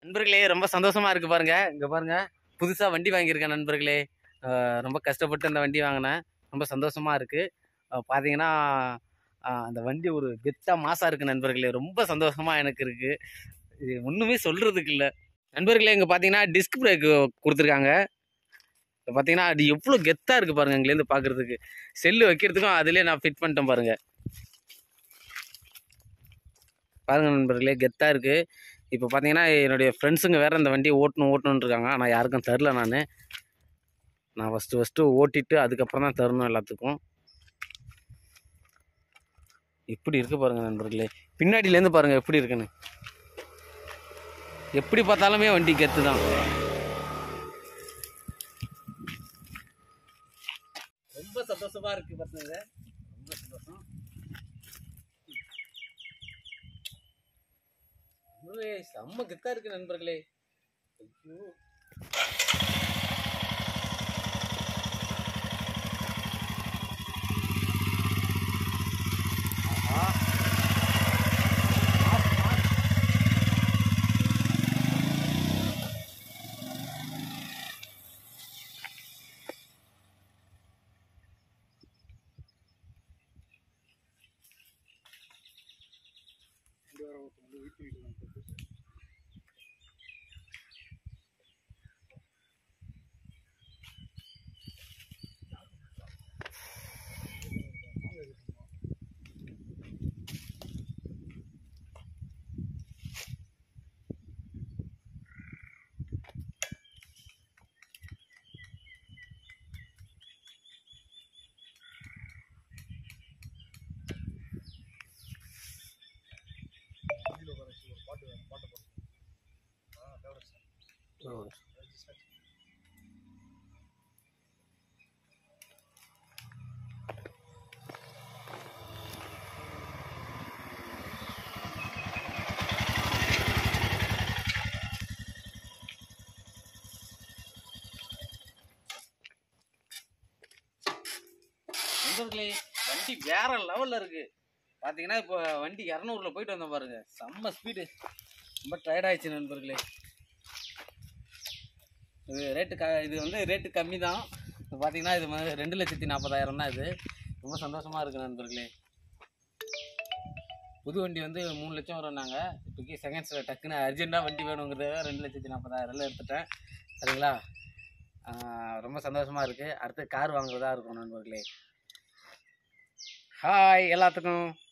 நண்பர்களே ரொம்ப சந்தோஷமா இருக்கு பாருங்க இங்க பாருங்க புதுசா வண்டி வாங்கியிருக்கேன் நண்பர்களே அஹ் ரொம்ப கஷ்டப்பட்டு அந்த வண்டி வாங்கினேன் ரொம்ப சந்தோஷமா இருக்கு அஹ் பாத்தீங்கன்னா அஹ் அந்த வண்டி ஒரு கெத்தா மாசா இருக்கு நண்பர்களே ரொம்ப சந்தோஷமா எனக்கு இருக்கு இது ஒண்ணுமே சொல்றதுக்கு இல்ல நண்பர்களே இங்க பாத்தீங்கன்னா டிஸ்க் பிரேக் கொடுத்துருக்காங்க இப்ப பாத்தீங்கன்னா அது எவ்வளவு கெத்தா இருக்கு பாருங்க இங்கேருந்து பாக்குறதுக்கு செல்லு வைக்கிறதுக்கும் அதுலயே நான் ஃபிட் பண்ணிட்டேன் பாருங்க பாருங்க நண்பர்களே கெத்தா இருக்கு இப்போ பார்த்தீங்கன்னா என்னுடைய ஃப்ரெண்ட்ஸுங்க வேற இந்த வண்டியை ஓட்டணும் ஓட்டணும்னு இருக்காங்க ஆனால் யாருக்கும் தரல நான் நான் ஃபஸ்ட்டு ஃபஸ்ட்டு ஓட்டிட்டு அதுக்கப்புறம் தான் தரணும் எல்லாத்துக்கும் எப்படி இருக்கு பாருங்க நண்பர்களே பின்னாடியிலேருந்து பாருங்க எப்படி இருக்குன்னு எப்படி பார்த்தாலுமே வண்டி கெத்து தான் ரொம்ப சந்தோஷமா இருக்கு பாருங்க ரொம்ப சந்தோஷம் ரொம்பவே செம்ம கெத்தா இருக்கு நண்பர்களே ஐயோ ஆஹா. ஆ, ஆ. நண்பர்களே வண்டி வேற லெவல்ல இருக்கு பாத்தீங்கன்னா இப்போ வண்டி இரநூறுல போயிட்டு வந்தோம் பாருங்க செம்ம ஸ்பீடு ரொம்ப டயர்ட் ஆயிடுச்சு நண்பர்களே இது ரேட்டு க இது வந்து ரேட்டு கம்மி தான் இப்போ பார்த்தீங்கன்னா இது மாதிரி ரெண்டு லட்சத்தி நாற்பதாயிரம் தான் இது ரொம்ப சந்தோஷமா இருக்கு நண்பர்களே புது வண்டி வந்து மூணு லட்சம் வரும்னாங்க இப்போக்கி செகண்ட்ஸில் டக்குன்னு அர்ஜென்ட்டாக வண்டி வேணுங்கிறத ரெண்டு லட்சத்தி நாற்பதாயிரம்ல எடுத்துட்டேன் சரிங்களா ஆஹ் ரொம்ப சந்தோஷமா இருக்கு அடுத்து கார் வாங்குறதா இருக்கும் நண்பர்களே ஹாய் எல்லாத்துக்கும்